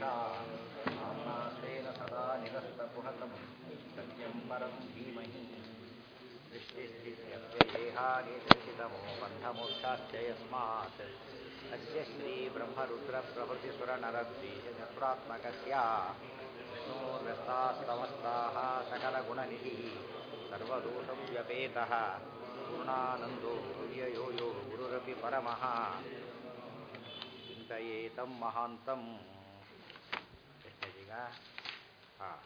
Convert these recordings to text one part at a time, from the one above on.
यथा आम्नास्तेन सदा निरस्तकुहकं सत्यं परं धीमहि सृष्टिस्थित्यप्ययेहानिर्षितमो बन्धमोक्षाश्च यस्मात् अस्य श्रीब्रह्मरुद्रप्रभृतिसुरनरद्वीषचत्रात्मकस्य विष्णोर्व्यस्तास्तमस्ताः सकलगुणनिधिः सर्वदोषं व्यपेतः पूर्णानन्दो व्ययो यो गुरुरपि परमः ಚಿಂತೆಯೇತಂ ಮಹಾಂತಂ ಎಷ್ಟೀಗ ಹಾಂ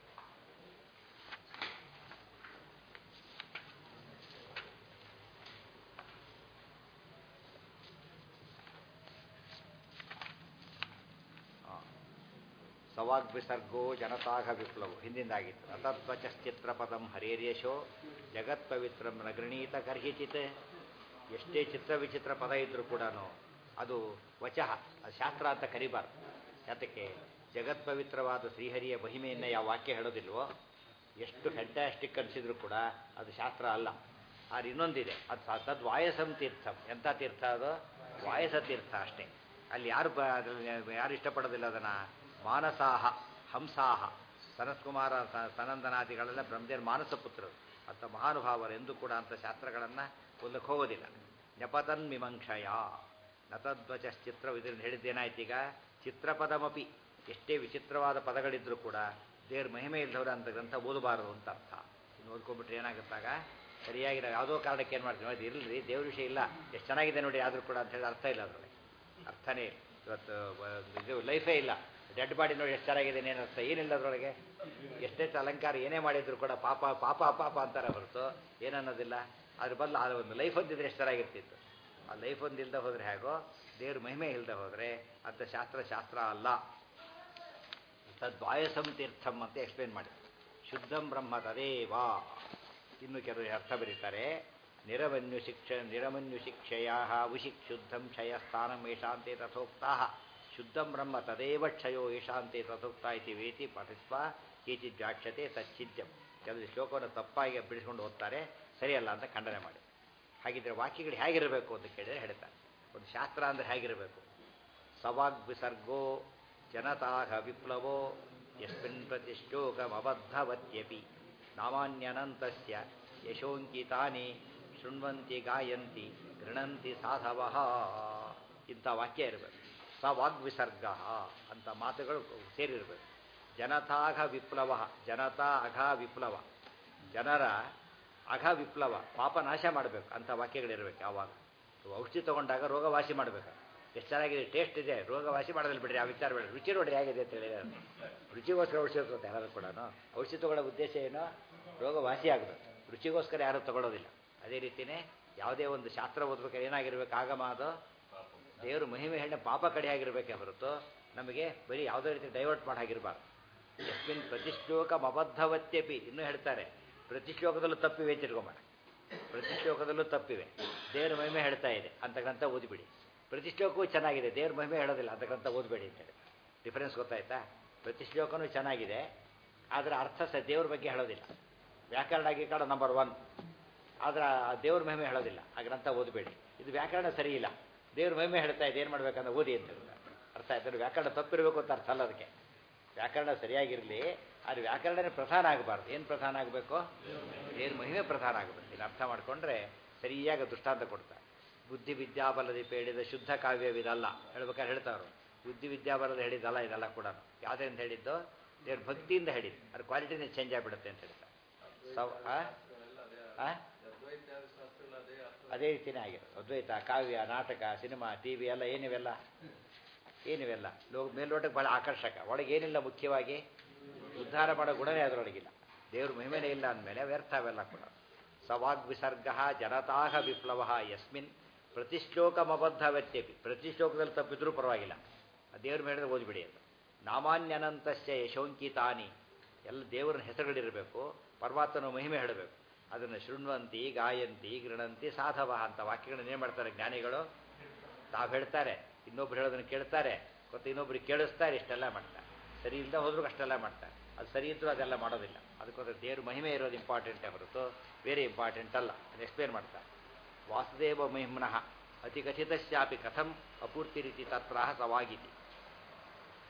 ಸವಾಗ್ವಿಸರ್ಗೋ ಜನತಾಘ ವಿಪ್ಲವ ಹಿಂದಿಂದಾಗಿತ್ತು ಅತತ್ವಚಶ್ಚಿತ್ರಪದಂ ಹರೇರ್ಯಶೋ ಜಗತ್ಪವಿತ್ರಂ ನಗೃಣೀತ ಕರ್ಹಿಚಿತ್ ಎಷ್ಟೇ ಚಿತ್ರ ವಿಚಿತ್ರ ಪದ ಇದ್ರೂ ಕೂಡ ಅದು ವಚಃ ಅದು ಶಾಸ್ತ್ರ ಅಂತ ಕರಿಬಾರ್ದು ಯಾತಕ್ಕೆ ಜಗತ್ಪವಿತ್ರವಾದ ಶ್ರೀಹರಿಯ ಮಹಿಮೆಯನ್ನು ಯಾವ ವಾಕ್ಯ ಹೇಳೋದಿಲ್ವೋ ಎಷ್ಟು ಫ್ಯಾಂಟಾಸ್ಟಿಕ್ ಅನಿಸಿದ್ರು ಕೂಡ ಅದು ಶಾಸ್ತ್ರ ಅಲ್ಲ ಆದ್ರೆ ಇನ್ನೊಂದಿದೆ ಅದು ತದ್ ವಾಯಸಂ ತೀರ್ಥಂ ಎಂಥ ತೀರ್ಥ ಅದು ವಾಯಸ ತೀರ್ಥ ಅಷ್ಟೇ ಅಲ್ಲಿ ಯಾರು ಬ ಯಾರು ಇಷ್ಟಪಡೋದಿಲ್ಲ ಅದನ್ನು ಮಾನಸಾಹ ಹಂಸಾಹ ಸನತ್ಕುಮಾರ ಸನಂದನಾದಿಗಳೆಲ್ಲ ಬ್ರಹ್ಮದೇವ್ರ ಮಾನಸ ಪುತ್ರರು ಅಂತ ಮಹಾನುಭಾವರು ಎಂದೂ ಕೂಡ ಅಂಥ ಶಾಸ್ತ್ರಗಳನ್ನು ಓದಕ್ಕೆ ಹೋಗೋದಿಲ್ಲ ನೆಪತನ್ ಮೀಮಾಂಕ್ಷಯ ನತಧ್ವಚಶ್ಚಿತ್ರ ಇದರಿಂದ ಹೇಳಿದ್ದೇನಾಯ್ತು ಈಗ ಚಿತ್ರಪದಮಪಿ ಎಷ್ಟೇ ವಿಚಿತ್ರವಾದ ಪದಗಳಿದ್ರೂ ಕೂಡ ದೇವ್ರ ಮಹಿಮೆ ಇಲ್ಲದವ್ರು ಅಂತ ಗ್ರಂಥ ಓದಬಾರದು ಅಂತ ಅರ್ಥ ಇನ್ನು ಓದ್ಕೊಂಡ್ಬಿಟ್ರೆ ಏನಾಗುತ್ತಾಗ ಸರಿಯಾಗಿ ನಾವು ಯಾವುದೋ ಕಾರಣಕ್ಕೆ ಏನು ಮಾಡ್ತೀವಿ ಅದು ಇರಲಿ ದೇವ್ರ ವಿಷಯ ಇಲ್ಲ ಎಷ್ಟು ಚೆನ್ನಾಗಿದೆ ನೋಡಿ ಆದರೂ ಕೂಡ ಅಂತ ಹೇಳಿ ಅರ್ಥ ಇಲ್ಲ ಅದರಲ್ಲಿ ಅರ್ಥನೇ ಇಲ್ಲ ಇವತ್ತು ಇದು ಲೈಫೇ ಇಲ್ಲ ಡೆಡ್ ಬಾಡಿ ನೋಡಿ ಎಷ್ಟು ಚೆನ್ನಾಗಿದೆ ಏನು ಅರ್ಥ ಏನಿಲ್ಲ ಅದರೊಳಗೆ ಎಷ್ಟೆಷ್ಟು ಅಲಂಕಾರ ಏನೇ ಮಾಡಿದ್ರು ಕೂಡ ಪಾಪ ಪಾಪ ಪಾಪ ಅಂತಾರೆ ಹೊರತು ಏನನ್ನೋದಿಲ್ಲ ಅದ್ರ ಬದಲು ಅದು ಒಂದು ಲೈಫ್ ಹೊಂದಿದ್ರೆ ಎಷ್ಟು ಚೆನ್ನಾಗಿರ್ತಿತ್ತು ಆ ಲೈಫ್ ಒಂದು ಇಲ್ಲದೆ ಹೋದರೆ ಹೇಗೋ ದೇವ್ರ ಮಹಿಮೆ ಇಲ್ಲದೆ ಹೋದರೆ ಅಂಥ ಶಾಸ್ತ್ರ ಶಾಸ್ತ್ರ ಅಲ್ಲ ತದ್ವಾಯಸಂ ತೀರ್ಥಂ ಅಂತ ಎಕ್ಸ್ಪ್ಲೇನ್ ಮಾಡಿ ಶುದ್ಧಂ ಬ್ರಹ್ಮ ತದೇವಾ ಇನ್ನು ಕೆಲವು ಅರ್ಥ ಬರೀತಾರೆ ನಿರಮನ್ಯು ಶಿಕ್ಷ ನಿರಮನ್ಯು ಶಿಕ್ಷೆಯ ಉಶಿಕ್ ಶುದ್ಧಂ ಕ್ಷಯ ಸ್ಥಾನಂ ಏಷಾಂತೆ ತಥೋಕ್ತಾ ಶುದ್ಧಂ ಬ್ರಹ್ಮ ತದೇವ ಕ್ಷಯೋ ಏಷಾಂತೆ ತಥೋಕ್ತ ಇತಿ ವೇತಿ ಪಠಿಸ್ವ ಕೇಚಿತ್ ವ್ಯಾಕ್ಷತೆ ತಚ್ಛಿದ್ಯಂ ಕೆಲವು ಶ್ಲೋಕವನ್ನು ತಪ್ಪಾಗಿ ಬಿಡಿಸ್ಕೊಂಡು ಓದ್ತಾರೆ ಸರಿಯಲ್ಲ ಅಂತ ಖಂಡನೆ ಮಾಡಿ ಹಾಗಿದ್ರೆ ವಾಕ್ಯಗಳು ಹೇಗಿರಬೇಕು ಅಂತ ಕೇಳಿದರೆ ಹೇಳ್ತಾರೆ ಒಂದು ಶಾಸ್ತ್ರ ಅಂದರೆ ಹೇಗಿರಬೇಕು ಸವಾಗ್ ವಿಸರ್ಗೋ ಜನತಾಹ ವಿಪ್ಲವೋ ಯಸ್ಮಿನ್ ಪ್ರತಿಶ್ಲೋಕಮಬದ್ಧವತ್ಯಪಿ ನಾಮಾನ್ಯನಂತಸ್ಯ ಯಶೋಂಕಿತಾನಿ ಶೃಣ್ವಂತಿ ಗಾಯಂತಿ ಗೃಣಂತಿ ಸಾಧವ ಇಂಥ ವಾಕ್ಯ ಇರಬೇಕು ಸ ವಾಗ್ವಿಸರ್ಗ ಅಂತ ಮಾತುಗಳು ಸೇರಿರಬೇಕು ಜನತಾಘ ವಿಪ್ಲವ ಜನತಾ ಅಘ ವಿಪ್ಲವ ಜನರ ಅಘ ವಿಪ್ಲವ ಪಾಪ ನಾಶ ಮಾಡಬೇಕು ಅಂಥ ವಾಕ್ಯಗಳಿರಬೇಕು ಯಾವಾಗ ಔಷಧಿ ತೊಗೊಂಡಾಗ ರೋಗ ವಾಸಿ ಮಾಡಬೇಕು ಎಷ್ಟು ಚೆನ್ನಾಗಿದೆ ಟೇಸ್ಟ್ ಇದೆ ರೋಗ ವಾಸಿ ಮಾಡೋದಿಲ್ಲ ಬಿಡ್ರಿ ಆ ವಿಚಾರ ಬೇಡ ರುಚಿ ನೋಡಿ ಹೇಗಿದೆ ಅಂತ ಹೇಳಿದ್ರೆ ರುಚಿಗೋಸ್ಕರ ಔಷಧಿ ತಗೋತಾರೆ ಯಾರು ಕೂಡ ಔಷಧಿ ತೊಗೊಳ್ಳೋ ಉದ್ದೇಶ ಏನು ರೋಗ ವಾಸಿ ಆಗಬೇಕು ರುಚಿಗೋಸ್ಕರ ಯಾರೂ ತಗೊಳ್ಳೋದಿಲ್ಲ ಅದೇ ರೀತಿಯೇ ಯಾವುದೇ ಒಂದು ಶಾಸ್ತ್ರ ಓದ್ಬೇಕಾದ್ರೆ ಏನಾಗಿರ್ಬೇಕು ಆಗಮ ಅದು ದೇವರು ಮಹಿಮೆ ಹೆಣ್ಣೆ ಪಾಪ ಕಡೆ ಆಗಿರಬೇಕೇ ಹೊರತು ನಮಗೆ ಬರೀ ಯಾವುದೇ ರೀತಿ ಡೈವರ್ಟ್ ಮಾಡಾಗಿರಬಾರ್ದು ಎಸ್ಮಿನ್ ಪ್ರತಿಶ್ಲೋಕ ಅಬದ್ಧವತ್ಯಪಿ ಇನ್ನೂ ಹೇಳ್ತಾರೆ ಪ್ರತಿ ಶ್ಲೋಕದಲ್ಲೂ ತಪ್ಪಿವೆ ತಿರ್ಗೊಂಬೇಡ ಪ್ರತಿ ಶ್ಲೋಕದಲ್ಲೂ ತಪ್ಪಿವೆ ದೇವ್ರ ಮಹಿಮೆ ಹೇಳ್ತಾ ಇದೆ ಅಂತ ಗ್ರಂಥ ಓದಿಬಿಡಿ ಪ್ರತಿ ಶ್ಲೋಕವೂ ಚೆನ್ನಾಗಿದೆ ದೇವ್ರ ಮಹಿಮೆ ಹೇಳೋದಿಲ್ಲ ಅಂತ ಗ್ರಂಥ ಓದಬೇಡಿ ಅಂತೇಳಿ ಡಿಫರೆನ್ಸ್ ಗೊತ್ತಾಯ್ತಾ ಪ್ರತಿ ಶ್ಲೋಕನೂ ಚೆನ್ನಾಗಿದೆ ಆದರೆ ಅರ್ಥ ಸ ದೇವ್ರ ಬಗ್ಗೆ ಹೇಳೋದಿಲ್ಲ ವ್ಯಾಕರಣ ಗೀಕರಣ ನಂಬರ್ ಒನ್ ಆದರೆ ದೇವ್ರ ಮಹಿಮೆ ಹೇಳೋದಿಲ್ಲ ಆ ಗ್ರಂಥ ಓದಬೇಡಿ ಇದು ವ್ಯಾಕರಣ ಸರಿ ಇಲ್ಲ ದೇವ್ರ ಮಹಿಮೆ ಹೇಳ್ತಾ ಇದೆ ಏನು ಮಾಡ್ಬೇಕಂತ ಓದಿ ಅಂತ ಅರ್ಥ ಆಯ್ತು ವ್ಯಾಕರಣ ತಪ್ಪಿರಬೇಕು ಅಂತ ಅರ್ಥ ಅಲ್ಲ ಅದಕ್ಕೆ ವ್ಯಾಕರಣ ಸರಿಯಾಗಿರಲಿ ಆದರೆ ವ್ಯಾಕರಣನೇ ಪ್ರಧಾನ ಆಗಬಾರ್ದು ಏನು ಪ್ರಧಾನ ಆಗಬೇಕು ದೇವ್ರ ಮಹಿಮೆ ಪ್ರಧಾನ ಆಗಬೇಕು ಇದು ಅರ್ಥ ಮಾಡಿಕೊಂಡ್ರೆ ಸರಿಯಾಗಿ ದೃಷ್ಟಾಂತ ಕೊಡ್ತಾರೆ ಬುದ್ಧಿ ವಿದ್ಯಾಬಲದಿ ಪೇಳಿದ ಶುದ್ಧ ಕಾವ್ಯವಿದಲ್ಲ ಹೇಳ್ಬೇಕಾದ್ರೆ ಹೇಳ್ತಾವ್ರು ಬುದ್ಧಿ ವಿದ್ಯಾಬಲದ ಹೇಳಿದಲ್ಲ ಇದೆಲ್ಲ ಕೂಡ ಯಾವುದರಿಂದ ಹೇಳಿದ್ದು ದೇವ್ರ ಭಕ್ತಿಯಿಂದ ಹೇಳಿದ್ದು ಅದ್ರ ಕ್ವಾಲಿಟಿನೇ ಚೇಂಜ್ ಆಗಿಬಿಡುತ್ತೆ ಅಂತ ಹೇಳ್ತಾರೆ ಸವ್ ಅದೇ ರೀತಿಯೇ ಆಗಿದೆ ಅದ್ವೈತ ಕಾವ್ಯ ನಾಟಕ ಸಿನಿಮಾ ಟಿ ವಿ ಎಲ್ಲ ಏನಿವೆಲ್ಲ ಏನಿವೆಲ್ಲ ಲೋಕ ಮೇಲ್ನೋಟಕ್ಕೆ ಭಾಳ ಆಕರ್ಷಕ ಒಳಗೆ ಏನಿಲ್ಲ ಮುಖ್ಯವಾಗಿ ಉದ್ಧಾರ ಮಾಡೋ ಗುಣನೇ ಅದರೊಳಗಿಲ್ಲ ದೇವ್ರ ಮಹಿಮೆನೇ ಇಲ್ಲ ಅಂದಮೇಲೆ ವ್ಯರ್ಥ ಅವೆಲ್ಲ ಕೂಡ ಸವಾಗ್ ವಿಸರ್ಗ ಜನತಾಹ ವಿಪ್ಲವ ಯಸ್ಮಿನ್ ಪ್ರತಿಶ್ಲೋಕಮಬದ್ಧ ವ್ಯತ್ಯಪಿ ಪ್ರತಿ ಶ್ಲೋಕದಲ್ಲಿ ತಪ್ಪಿದ್ರೂ ಪರವಾಗಿಲ್ಲ ದೇವ್ರ ಮೇಲೆ ಓದ್ಬಿಡಿ ಅಂತ ನಾಮಾನ್ಯನಂತಸ್ಯ ಯಶೋಂಕಿತಾನಿ ಎಲ್ಲ ದೇವರ ಹೆಸರುಗಳಿರಬೇಕು ಪರಮಾತ್ಮನ ಮಹಿಮೆ ಹೇಳಬೇಕು ಅದನ್ನು ಶೃಣ್ವಂತಿ ಗಾಯಂತಿ ಗೃಣಂತಿ ಸಾಧವ ಅಂತ ವಾಕ್ಯಗಳನ್ನ ಏನು ಮಾಡ್ತಾರೆ ಜ್ಞಾನಿಗಳು ತಾವು ಹೇಳ್ತಾರೆ ಇನ್ನೊಬ್ರು ಹೇಳೋದನ್ನು ಕೇಳ್ತಾರೆ ಮತ್ತು ಇನ್ನೊಬ್ರಿಗೆ ಕೇಳಿಸ್ತಾರೆ ಇಷ್ಟೆಲ್ಲ ಮಾಡ್ತಾರೆ ಸರಿ ಇಲ್ಲದೆ ಹೋದ್ರೂ ಅಷ್ಟೆಲ್ಲ ಮಾಡ್ತಾರೆ ಅದು ಸರಿ ಇದ್ದರೂ ಅದೆಲ್ಲ ಮಾಡೋದಿಲ್ಲ ಅದಕ್ಕೋಸ್ಕರ ದೇವ್ರ ಮಹಿಮೆ ಇರೋದು ಇಂಪಾರ್ಟೆಂಟೇ ಹೊರತು ಬೇರೆ ಇಂಪಾರ್ಟೆಂಟ್ ಅಲ್ಲ ಅದು ಎಕ್ಸ್ಪ್ಲೇನ್ ಮಾಡ್ತಾರೆ ವಾಸುದೇವ ಮಹಿಮ್ನಃ ಅತಿ ಕಥಿತಶ್ಯಾಪಿ ಕಥಂ ಅಪೂರ್ತಿ ರೀತಿ ತತ್ರಾಹ ಸವಾಗಿತಿ